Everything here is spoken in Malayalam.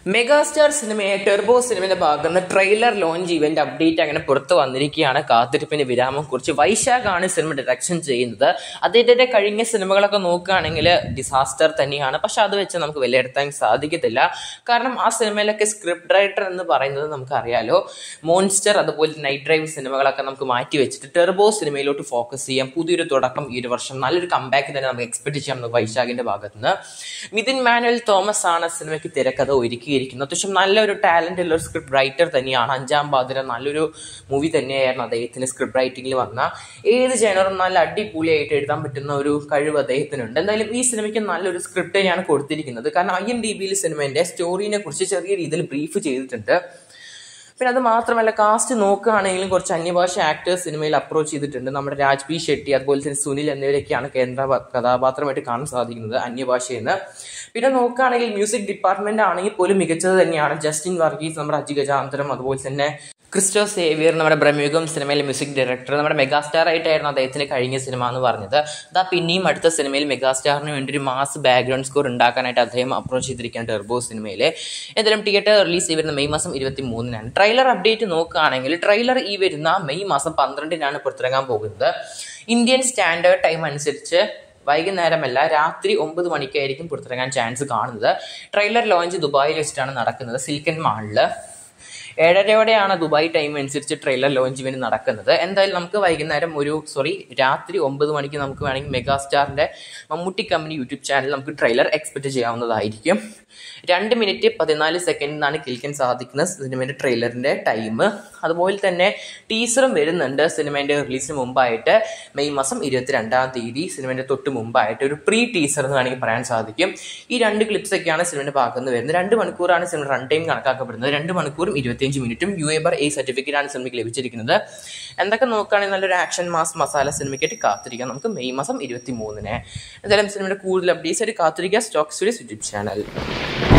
മെഗാസ്റ്റാർ സിനിമയെ ടെർബോ സിനിമയുടെ ഭാഗത്ത് നിന്ന് ട്രെയിലർ ലോഞ്ച് ഇവന്റ് അപ്ഡേറ്റ് അങ്ങനെ പുറത്ത് വന്നിരിക്കുകയാണ് കാത്തിരിപ്പിന് വിരാമം കുറിച്ച് വൈശാഖാണ് സിനിമ ഡയറക്ഷൻ ചെയ്യുന്നത് അദ്ദേഹത്തിന്റെ കഴിഞ്ഞ സിനിമകളൊക്കെ നോക്കുകയാണെങ്കിൽ ഡിസാസ്റ്റർ തന്നെയാണ് പക്ഷെ അത് വെച്ച് നമുക്ക് വിലയിരുത്താൻ സാധിക്കത്തില്ല കാരണം ആ സിനിമയിലൊക്കെ സ്ക്രിപ്റ്റ് റൈറ്റർ എന്ന് പറയുന്നത് നമുക്കറിയാലോ മോൺസ്റ്റർ അതുപോലെ നൈറ്റ് ഡ്രൈവ് സിനിമകളൊക്കെ നമുക്ക് മാറ്റി വെച്ചിട്ട് ടെർബോ സിനിമയിലോട്ട് ഫോക്കസ് ചെയ്യാം പുതിയൊരു തുടക്കം ഈ ഒരു വർഷം നല്ലൊരു കമ്പാക്ക് തന്നെ നമുക്ക് എക്സ്പെക്ട് ചെയ്യാം നമുക്ക് വൈശാഖിന്റെ ഭാഗത്ത് നിന്ന് മിഥുൻ മാനുവൽ തോമസ് ആണ് സിനിമയ്ക്ക് തിരക്കഥ ഒരുക്കിയിരിക്കുന്നത് അത്യാവശ്യം നല്ലൊരു ടാലന്റ് ഉള്ള ഒരു സ്ക്രിപ്റ്റ് റൈറ്റർ തന്നെയാണ് അഞ്ചാം പാതിര നല്ലൊരു മൂവി തന്നെയായിരുന്നു അദ്ദേഹത്തിന് സ്ക്രിപ്റ്റ് റൈറ്റിംഗിൽ വന്ന ഏത് ജനറും നല്ല അടിപൊളിയായിട്ട് എഴുതാൻ പറ്റുന്ന ഒരു കഴിവ് അദ്ദേഹത്തിനുണ്ട് എന്തായാലും ഈ സിനിമയ്ക്ക് നല്ലൊരു സ്ക്രിപ്റ്റ് തന്നെയാണ് കൊടുത്തിരിക്കുന്നത് കാരണം ഐ എൻ ഡി ബിയിൽ സിനിമേന്റെ സ്റ്റോറിനെ കുറിച്ച് ചെറിയ രീതിയിൽ ബ്രീഫ് ചെയ്തിട്ടുണ്ട് പിന്നെ അത് മാത്രമല്ല കാസ്റ്റ് നോക്കുകയാണെങ്കിലും കുറച്ച് അന്യഭാഷ ആക്ടേഴ്സ് സിനിമയിൽ അപ്രോച്ച് ചെയ്തിട്ടുണ്ട് നമ്മുടെ രാജ് പി ഷെട്ടി അതുപോലെ തന്നെ സുനിൽ എന്നിവരൊക്കെയാണ് കേന്ദ്ര പ- കഥാപാത്രമായിട്ട് കാണാൻ സാധിക്കുന്നത് അന്യഭാഷയിൽ നിന്ന് പിന്നെ നോക്കുകയാണെങ്കിൽ മ്യൂസിക് ഡിപ്പാർട്ട്മെന്റ് ആണെങ്കിൽ പോലും മികച്ചത് തന്നെയാണ് ജസ്റ്റിൻ വർഗീസ് നമ്മുടെ അജി ഗജാന്തരം അതുപോലെ തന്നെ ക്രിസ്റ്റോ സേവിയർ നമ്മുടെ ബ്രഹ്മയുഗം സിനിമയിലെ മ്യൂസിക് ഡയറക്ടർ നമ്മുടെ മെഗാസ്റ്റാർ ആയിട്ടായിരുന്നു അദ്ദേഹത്തിന് കഴിഞ്ഞ സിനിമ എന്ന് പറഞ്ഞത് അതാ പിന്നെയും അടുത്ത സിനിമയിൽ മെഗാസ്റ്റാറിന് വേണ്ടി ഒരു മാസ് ബാക്ക്ഗ്രൗണ്ട് സ്കോർ ഉണ്ടാക്കാനായിട്ട് അദ്ദേഹം അപ്രോച്ച് ചെയ്തിരിക്കുകയാണ് ടെർബോ സിനിമയിലെ എന്തായാലും തിയേറ്റർ റിലീസ് ചെയ്യുന്ന മെയ് മാസം ഇരുപത്തി മൂന്നിനാണ് ട്രെയിലർ അപ്ഡേറ്റ് നോക്കുകയാണെങ്കിൽ ട്രെയിലർ ഈ വരുന്ന മെയ് മാസം പന്ത്രണ്ടിനാണ് പുറത്തിറങ്ങാൻ പോകുന്നത് ഇന്ത്യൻ സ്റ്റാൻഡേർഡ് ടൈം അനുസരിച്ച് വൈകുന്നേരമല്ല രാത്രി ഒമ്പത് മണിക്കായിരിക്കും പുറത്തിറങ്ങാൻ ചാൻസ് കാണുന്നത് ട്രെയിലർ ലോഞ്ച് ദുബായിൽ വെച്ചിട്ടാണ് നടക്കുന്നത് സിൽക്കൻ മാളിൽ ഏഴരയോടെയാണ് ദുബായ് ടൈം അനുസരിച്ച് ട്രെയിലർ ലോഞ്ച് ഇവന് നടക്കുന്നത് എന്തായാലും നമുക്ക് വൈകുന്നേരം ഒരു സോറി രാത്രി ഒമ്പത് മണിക്ക് നമുക്ക് വേണമെങ്കിൽ മെഗാസ്റ്റാറിന്റെ മമ്മൂട്ടി കമ്പനി യൂട്യൂബ് ചാനൽ നമുക്ക് ട്രെയിലർ എക്സ്പെക്ട് ചെയ്യാവുന്നതായിരിക്കും രണ്ട് മിനിറ്റ് പതിനാല് സെക്കൻഡ് എന്നാണ് കേൾക്കാൻ സാധിക്കുന്ന സിനിമയുടെ ട്രെയിലറിന്റെ ടൈം അതുപോലെ തന്നെ ടീസറും വരുന്നുണ്ട് സിനിമയുടെ റിലീസിന് മുമ്പായിട്ട് മെയ് മാസം ഇരുപത്തിരണ്ടാം തീയതി സിനിമയുടെ തൊട്ട് മുമ്പായിട്ട് ഒരു പ്രീ ടീസർ എന്ന് വേണമെങ്കിൽ പറയാൻ സാധിക്കും ഈ രണ്ട് ക്ലിപ്സ് ഒക്കെയാണ് സിനിമയുടെ ഭാഗത്ത് നിന്ന് വരുന്നത് രണ്ട് മണിക്കൂറാണ് സിനിമ റൺ ടൈം കണക്കാക്കപ്പെടുന്നത് രണ്ട് മണിക്കൂറും ഇരുപത്തിയഞ്ച് മിനിറ്റും യു എ ബർ എ സർട്ടിഫിക്കറ്റ് ആണ് സിനിമയ്ക്ക് ലഭിച്ചിരിക്കുന്നത് എന്തൊക്കെ നോക്കുകയാണെങ്കിൽ നല്ലൊരു ആക്ഷൻ മാസ് മസാല സിനിമയ്ക്കായിട്ട് കാത്തിരിക്കാം നമുക്ക് മെയ് മാസം ഇരുപത്തി മൂന്നിന് എന്തായാലും സിനിമയുടെ കൂടുതൽ അപ്ഡേറ്റ്സ് ആയിട്ട് കാത്തിരിക്കുക സ്റ്റോക്ക് സ്റ്റുഡിയോസ് യൂട്യൂബ് ചാനൽ